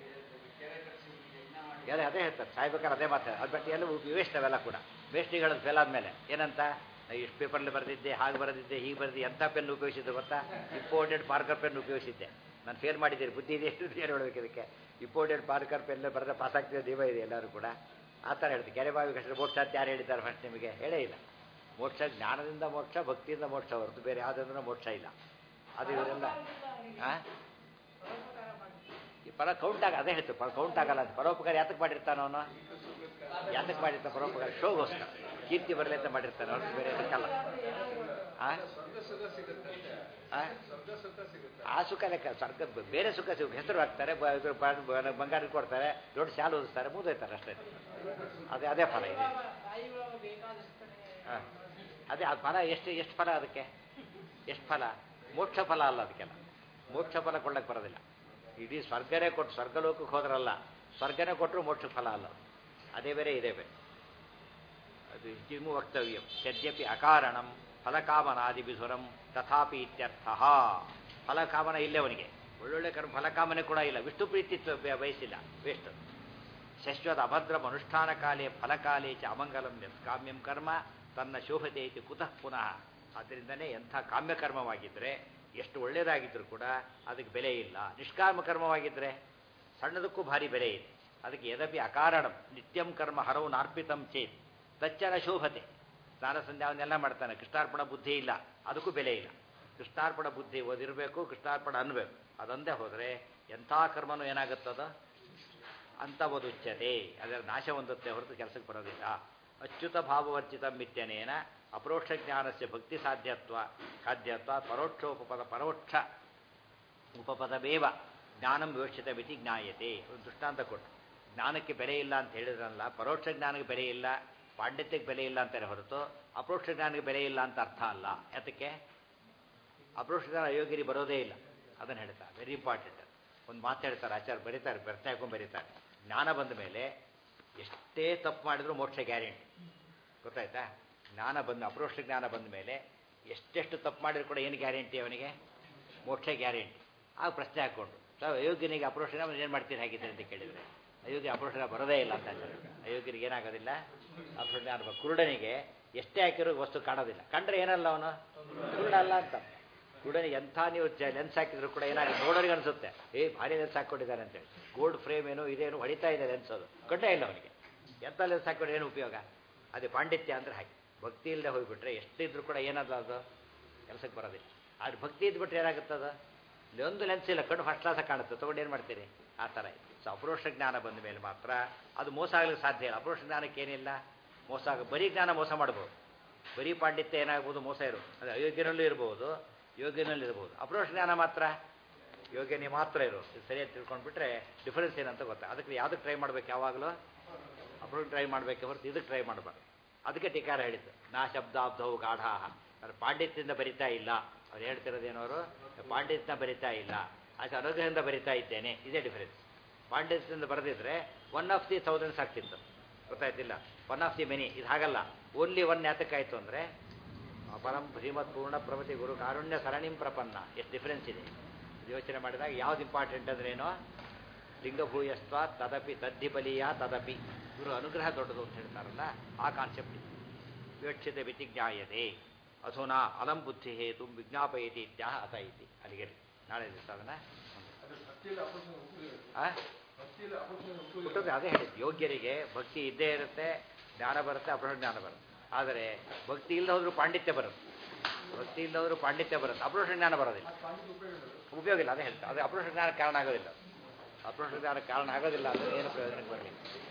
ಎಲ್ಲ ಅದೇ ಹೇಳ್ತಾರೆ ಸಾಯ್ಬೇಕಾದ್ರೆ ಅದೇ ಮಾತಾಡ ಅದು ಬಟ್ ಎಲ್ಲ ವೇಸ್ಟ್ ಅವೆಲ್ಲ ಕೂಡ ವೇಸ್ಟಿಗಳು ಫೇಲ್ ಆದಮೇಲೆ ಏನಂತ ಇಷ್ಟು ಪೇಪರ್ಲಿ ಬರೆದಿದ್ದೆ ಹಾಗೆ ಬರೆದಿದ್ದೆ ಹೀಗೆ ಬರೆದಿದ್ದೆ ಎಂಥ ಪೆನ್ ಉಪಯೋಗಿಸಿದ್ದು ಗೊತ್ತಾ ಇಂಪೋರ್ಟೆಡ್ ಪಾರ್ಕರ್ ಪೆನ್ ಉಪಯೋಗಿಸಿದ್ದೆ ನಾನು ಫೇಲ್ ಮಾಡಿದ್ದೀರಿ ಬುದ್ಧಿ ಇದೆ ಎಷ್ಟು ಏನು ಹೇಳಬೇಕು ಇದಕ್ಕೆ ಇಂಪೋರ್ಟೆಡ್ ಪಾರ್ಕರ್ ಪೆನ್ ಬರೆದ್ರೆ ಪಾಸ್ ಆಗ್ತಿದೆ ದೀವ ಇದೆ ಎಲ್ಲರೂ ಕೂಡ ಆ ಥರ ಹೇಳ್ತೀವಿ ಕೆರೆ ಬಾವಿ ಕಷ್ಟ ಮೋಕ್ಷ ಅಂತ ಯಾರು ಹೇಳಿದ್ದಾರೆ ಫಸ್ಟ್ ನಿಮಗೆ ಹೇಳೇ ಇಲ್ಲ ಮೋಕ್ಷ ಜ್ಞಾನದಿಂದ ಮೋಕ್ಷ ಭಕ್ತಿಯಿಂದ ಮೋಕ್ಷ ಹೊರತು ಬೇರೆ ಯಾವುದರಿಂದ ಮೋಕ್ಷ ಇಲ್ಲ ಅದು ಇವರೆಲ್ಲ ಹಾಂ ಈ ಪರ ಕೌಂಟ್ ಆಗ ಅದೇ ಹೇಳ್ತು ಪರ ಕೌಂಟ್ ಆಗಲ್ಲ ಅಂತ ಪರೋಪಕಾರ ಯಾತಕ್ಕೆ ಮಾಡಿರ್ತಾನ ಅವನು ಯಾತಕ್ಕೆ ಮಾಡಿರ್ತಾನೆ ಪರೋಪಕಾರ ಶೋಗೋಸ್ಕರ ಕೀರ್ತಿ ಬರಲಿ ಅಂತ ಮಾಡಿರ್ತಾನೆ ಹೊರತು ಬೇರೆ ಅದಕ್ಕಲ್ಲ ಆ? ಆ? ಆ ಸುಖ ಲೆಕ್ಕ ಸ್ವರ್ಗ ಬೇರೆ ಸುಖ ಸಿಗ ಹೆಸರು ಹಾಕ್ತಾರೆ ಬ- ಇದು ಬ- ಬ- ಬಂಗಾರ ಕೊಡ್ತಾರೆ ದೊಡ್ಡ ಶಾಲು ಓದಿಸ್ತಾರೆ ಮುಗಿದೋಯ್ತಾರೆ ಅಷ್ಟೇ ಅದೇ ಅದೇ ಫಲ ಇದೆ ಆ. ಅದೇ ಆ ಫಲ ಎಷ್ಟು ಎಷ್ಟು ಫಲ ಅದಕ್ಕೆ ಎಷ್ಟು ಫಲ ಮೋಕ್ಷ ಫಲ ಅಲ್ಲ ಅದಕ್ಕೆಲ್ಲ ಮೋಕ್ಷ ಫಲ ಕೊಳ್ಳಕ್ಕೆ ಬರೋದಿಲ್ಲ ಇಡೀ ಸ್ವರ್ಗನೇ ಕೊಟ್ಟು ಸ್ವರ್ಗಲೋಕಕ್ಕೆ ಹೋದ್ರಲ್ಲ ಸ್ವರ್ಗನೇ ಕೊಟ್ಟರು ಮೋಕ್ಷ ಫಲ ಅಲ್ಲ ಅದು. ಅದೇ ಬೇರೆ ಇದೇ ಬೇರೆ ಅದು ಜಿಮು ವಕ್ತವ್ಯ ಯದ್ಯಪಿ ಅಕಾರಣಂ ಫಲಕಾಮನಾದಿಬಿಸುರಂ ತಥಾಪಿ ಇತ್ಯರ್ಥ ಫಲಕಾಮನ ಇಲ್ಲೇ ಅವನಿಗೆ ಒಳ್ಳೊಳ್ಳೆ ಕರ್ಮ ಫಲಕಾಮನೆ ಕೂಡ ಇಲ್ಲ ವಿಷ್ಣು ಪ್ರೀತಿ ತ- ಬಯಸಿಲ್ಲ ವೇಸ್ಟ್ ಶಶ್ವತ ಅಭದ್ರಂ ಅನುಷ್ಠಾನ ಕಾಲೇ ಫಲಕಾಲೇ ಚ ಅಮಂಗಲಂ ಕಾಮ್ಯಂ ಕರ್ಮ ತನ್ನ ಶೋಭತೆ ಇತಿ ಕುತಃ ಪುನಃ ಆದ್ದರಿಂದನೇ ಎಂಥ ಕಾಮ್ಯಕರ್ಮವಾಗಿದ್ದರೆ ಎಷ್ಟು ಒಳ್ಳೆಯದಾಗಿದ್ದರೂ ಕೂಡ ಅದಕ್ಕೆ ಬೆಲೆ ಇಲ್ಲ ನಿಷ್ಕಾಮ ಕರ್ಮವಾಗಿದ್ದರೆ ಸಣ್ಣದಕ್ಕೂ ಭಾರಿ ಬೆಲೆ ಇದೆ ಅದಕ್ಕೆ ಯದಪಿ ಅಕಾರಣಂ ನಿತ್ಯಂ ಕರ್ಮ ಹರವು ನಾರ್ಪಿತಂ ಚೇತ್ ತಚ್ಚನ ಶೋಭತೆ ಸ್ನಾನ ಸಂಧ್ಯಾ ಅವನ್ನೆಲ್ಲ ಮಾಡ್ತಾನೆ ಕೃಷ್ಣಾರ್ಪಣ ಬುದ್ಧಿ ಇಲ್ಲ ಅದಕ್ಕೂ ಬೆಲೆ ಇಲ್ಲ ಕೃಷ್ಣಾರ್ಪಣ ಬುದ್ಧಿ ಓದಿರಬೇಕು ಕೃಷ್ಣಾರ್ಪಣ ಅನ್ಬೇಕು ಅದೊಂದೇ ಹೋದರೆ ಎಂಥ ಕರ್ಮನೂ ಏನಾಗುತ್ತದ ಅಂತ ಉಚ್ಯತೆ ಅದರ ನಾಶ ಹೊಂದುತ್ತೆ ಹೊರತು ಕೆಲಸಕ್ಕೆ ಬರೋದಿಲ್ಲ ಅಚ್ಯುತ ಭಾವವರ್ಜಿತ ಮಿತ್ಯನೇನ ಅಪರೋಕ್ಷ ಜ್ಞಾನಸ್ಯ ಭಕ್ತಿ ಸಾಧ್ಯತ್ವ ಖಾದ್ಯತ್ವ ಪರೋಕ್ಷೋಪಪದ ಪರೋಕ್ಷ ಉಪಪದವೇವ ಜ್ಞಾನಂ ವಿವಕ್ಷಿತ ಮಿತಿ ಜ್ಞಾಯತೆ ಒಂದು ದೃಷ್ಟಾಂತ ಕೊಟ್ಟು ಜ್ಞಾನಕ್ಕೆ ಬೆಲೆ ಇಲ್ಲ ಅಂತ ಹೇಳಿದ್ರಲ್ಲ ಪರೋಕ್ಷ ಜ್ಞಾನಕ್ಕೆ ಬೆಲೆ ಇಲ್ಲ ಪಾಂಡಿತ್ಯಕ್ಕೆ ಬೆಲೆ ಇಲ್ಲ ಅಂತಾರೆ ಹೊರತು ಅಪರೋಕ್ಷ ಜ್ಞಾನಕ್ಕೆ ಬೆಲೆ ಇಲ್ಲ ಅಂತ ಅರ್ಥ ಅಲ್ಲ ಯಾತಕ್ಕೆ ಅಪರೋಕ್ಷ ಜ್ಞಾನ ಅಯೋಗ್ಯರಿಗೆ ಬರೋದೇ ಇಲ್ಲ ಅದನ್ನು ಹೇಳ್ತಾರೆ ವೆರಿ ಇಂಪಾರ್ಟೆಂಟ್ ಒಂದು ಮಾತು ಹೇಳ್ತಾರೆ ಆಚಾರ ಬರೀತಾರೆ ಬರ್ತಾ ಹಾಕೊಂಡು ಬರೀತಾರೆ ಜ್ಞಾನ ಬಂದ ಮೇಲೆ ಎಷ್ಟೇ ತಪ್ಪು ಮಾಡಿದ್ರು ಮೋಕ್ಷ ಗ್ಯಾರಂಟಿ ಗೊತ್ತಾಯ್ತಾ ಜ್ಞಾನ ಬಂದ ಅಪರೋಕ್ಷ ಜ್ಞಾನ ಬಂದ ಮೇಲೆ ಎಷ್ಟೆಷ್ಟು ತಪ್ಪು ಮಾಡಿದ್ರು ಕೂಡ ಏನು ಗ್ಯಾರಂಟಿ ಅವನಿಗೆ ಮೋಕ್ಷ ಗ್ಯಾರಂಟಿ ಆಗ ಪ್ರಶ್ನೆ ಹಾಕ್ಕೊಂಡು ಸೊ ಅಯೋಗ್ಯನಿಗೆ ಅಪರೋಕ್ಷ ಜ್ಞಾನ ಏನು ಮಾಡ್ತೀರಿ ಹಾಗಿದ್ರೆ ಅಂತ ಕೇಳಿದರೆ ಅಯೋಗ್ಯ ಅಪರೋಕ್ಷ ಜ್ಞಾನ ಬರೋದೇ ಇಲ್ಲ ಅಂತ ಆಚಾರ ಅಯೋಗ್ಯರಿಗೆ ಏನಾಗೋದಿಲ್ಲ ಅಪರೋಕ್ಷ ಜ್ಞಾನ ಬ- ಕುರುಡನಿಗೆ ಎಷ್ಟೇ ಹಾಕಿರೋ ವಸ್ತು ಕಾಣೋದಿಲ್ಲ ಕಂಡ್ರೆ ಏನಲ್ಲ ಅವನು ಕುರುಡ ಅಲ್ಲ ಅಂತ ಕುರುಡನಿಗೆ ಎಂಥ ನೀವು ಲೆನ್ಸ್ ಹಾಕಿದ್ರು ಕೂಡ ಏನಾಗುತ್ತೆ ನೋಡೋರಿಗೆ ಅನಿಸುತ್ತೆ ಏ ಭಾರಿ ಲೆನ್ಸ್ ಹಾಕ್ಕೊಂಡಿದ್ದಾರೆ ಅಂತೇಳಿ ಗೋಲ್ಡ್ ಫ್ರೇಮ್ ಏನು ಇದೇನು ಹೊಡಿತಾ ಇದೆ ಲೆನ್ಸ್ ಅದು ಕಂಡೇ ಇಲ್ಲ ಅವನಿಗೆ ಎಂಥ ಲೆನ್ಸ್ ಹಾಕಿದ್ರೆ ಏನು ಉಪಯೋಗ ಅದೇ ಪಾಂಡಿತ್ಯ ಅಂದ್ರೆ ಹಾಗೆ ಭಕ್ತಿ ಇಲ್ಲದೆ ಹೋಗ್ಬಿಟ್ರೆ ಎಷ್ಟಿದ್ರು ಕೂಡ ಏನದ ಅದು ಕೆಲಸಕ್ಕೆ ಬರೋದಿಲ್ಲ ಆದ್ರೆ ಭಕ್ತಿ ಇದ್ಬಿಟ್ರೆ ಏನಾಗುತ್ತದ ಒಂದು ಲೆನ್ಸ್ ಇಲ್ಲ ಕಣ್ಣು ಫಸ್ಟ್ ಕ್ಲಾಸಾಗಿ ಕಾಣುತ್ತೆ ತೊಗೊಂಡು ಏನು ಮಾಡ್ತೀರಿ ಆ ಥರ ಸೊ ಅಪರೋಕ್ಷ ಜ್ಞಾನ ಬಂದ ಮೇಲೆ ಮಾತ್ರ ಅದು ಮೋಸ ಆಗ್ಲಿಕ್ಕೆ ಸಾಧ್ಯ ಇಲ್ಲ ಅಪರೋಕ್ಷ ಜ್ಞಾನಕ್ಕೆ ಏನಿಲ್ಲ ಮೋಸ ಆಗ ಬರೀ ಜ್ಞಾನ ಮೋಸ ಮಾಡ್ಬೋದು ಬರೀ ಪಾಂಡಿತ್ಯ ಏನಾಗ್ಬೋದು ಮೋಸ ಇರು ಅದು ಅಯೋಗ್ಯನಲ್ಲೂ ಇರ್ಬೋದು ಯೋಗ್ಯನಲ್ಲಿ ಇರ್ಬೋದು ಅಪರೋಕ್ಷ ಜ್ಞಾನ ಮಾತ್ರ ಯೋಗ್ಯನೇ ಮಾತ್ರ ಇರು ಇದು ಸರಿಯಾಗಿ ತಿಳ್ಕೊಂಡ್ಬಿಟ್ರೆ ಡಿಫರೆನ್ಸ್ ಏನಂತ ಗೊತ್ತಾ ಅದಕ್ಕೆ ಯಾವುದಕ್ಕೆ ಟ್ರೈ ಮಾಡ್ಬೇಕು ಯಾವಾಗಲೂ ಅಪರೋಕ್ಷ ಟ್ರೈ ಮಾಡಬೇಕೆ ಹೊರತು ಇದಕ್ಕೆ ಟ್ರೈ ಮಾಡಬಾರ್ದು ಅದಕ್ಕೆ ಟೀಕಾರ ಹೇಳಿದ್ದು ನಾ ಶಬ್ದಾಬ್ಧವು ಗಾಢಾಹ ನಾನು ಪಾಂಡಿತ್ಯದಿಂದ ಬರಿತಾ ಇಲ್ಲ ಅವ್ರು ಹೇಳ್ತಿರೋದೇನವರು ಪಾಂಡಿತ್ಯದಿಂದ ಬರಿತಾ ಇಲ್ಲ ಆಚೆ ಅನುಗ್ರಹದಿಂದ ಬರಿತಾ ಇದ್ದೇನೆ ಇದೇ ಡಿಫರೆನ್ಸ್ ಪಾಂಡಿತ್ಯದಿಂದ ಬರೆದಿದ್ರೆ ಒನ್ ಆಫ್ ದಿ ಥೌಸಂಡ್ಸ್ ಆಗ್ತಿತ್ತು ಗೊತ್ತಾಯ್ತಿಲ್ಲ ಒನ್ ಆಫ್ ದಿ ಮೆನಿ ಇದು ಹಾಗಲ್ಲ ಓನ್ಲಿ ಒನ್ ಯಾತಕ್ಕಾಯ್ತು ಅಂದರೆ ಪರಂ ಶ್ರೀಮತ್ ಪೂರ್ಣ ಪ್ರಮತಿ ಗುರು ಕಾರುಣ್ಯ ಸರಣಿಂ ಪ್ರಪನ್ನ ಎಷ್ಟು ಡಿಫರೆನ್ಸ್ ಇದೆ ಇದು ಯೋಚನೆ ಮಾಡಿದಾಗ ಯಾವ್ದು ಇಂಪಾರ್ಟೆಂಟ್ ಅಂದ್ರೇನೋ ಲಿಂಗಭೂಯಸ್ತ್ವ ತದಪಿ ತದ್ದಿ ಬಲಿಯ ತದಪಿ ಗುರು ಅನುಗ್ರಹ ದೊಡ್ಡದು ಅಂತ ಹೇಳ್ತಾರಲ್ಲ ಆ ಕಾನ್ಸೆಪ್ಟ್ ವಿವಕ್ಷತೆ ವಿತಿಜ್ಞಾಯತೆ ಅಧುನಾ ಅಲಂ ಬುದ್ಧಿ ಹೇತು ವಿಜ್ಞಾಪಯತಿ ಇತ್ಯಾಹ ಅತ ಇತಿ ಅಲ್ಲಿಗೆ ನಾಳೆ ದಿವಸ ಅದನ್ನ ಆ? ಹುಟ್ಟುತ್ತೆ ಅದೇ ಹೇಳಿದ್ದು ಯೋಗ್ಯರಿಗೆ ಭಕ್ತಿ ಇದ್ದೇ ಇರುತ್ತೆ ಜ್ಞಾನ ಬರುತ್ತೆ ಅಪರ ಜ್ಞಾನ ಬರುತ್ತೆ ಆದರೆ ಭಕ್ತಿ ಇಲ್ಲದೆ ಹೋದ್ರೂ ಪಾಂಡಿತ್ಯ ಬರುತ್ತೆ ಭಕ್ತಿ ಇಲ್ಲವರು ಪಾಂಡಿತ್ಯ ಬರುತ್ತೆ ಅಪರೋಷ ಜ್ಞಾನ ಬರೋದಿಲ್ಲ ಉಪಯೋಗ ಇಲ್ಲ ಅದೇ ಹೇಳ್ತಾ ಅದು ಅಪರೋಷ ಜ್ಞಾನ ಕಾರಣ ಆಗೋದಿಲ್ಲ ಅಪರೋಷ ಜ್ಞಾನ ಕಾರಣ ಆಗೋದಿಲ್ಲ ಅಂದರೆ ಏನು ಪ್ರಯೋಜನಕ್ಕೆ ಬರಲಿ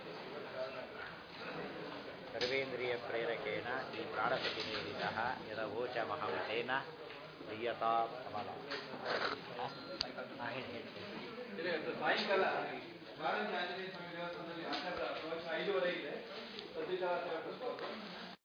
ಸರ್ವೇಂದ್ರಿಯ ಪ್ರೇರಕೇಣ ಈ ಪ್ರಾಣಪತಿ ನೀಡಿದ ಯದವೋಚ ಮಹಂಸೇನ ದೀಯತಾ ಕಮಲ ಹಾಂ ಹೇಳಿ ಹೇಳಿ ಸಾಯಂಕಾಲ ಕಾರಂಜಿ ಆಂಜನೇಯ ಸ್ವಾಮಿ ದೇವಸ್ಥಾನದಲ್ಲಿ ಆಚಾರ್ಯ ಪ್ರವಚನ ಐದುವರೆ ಇದೆ ಸದ್ವಿಚಾರ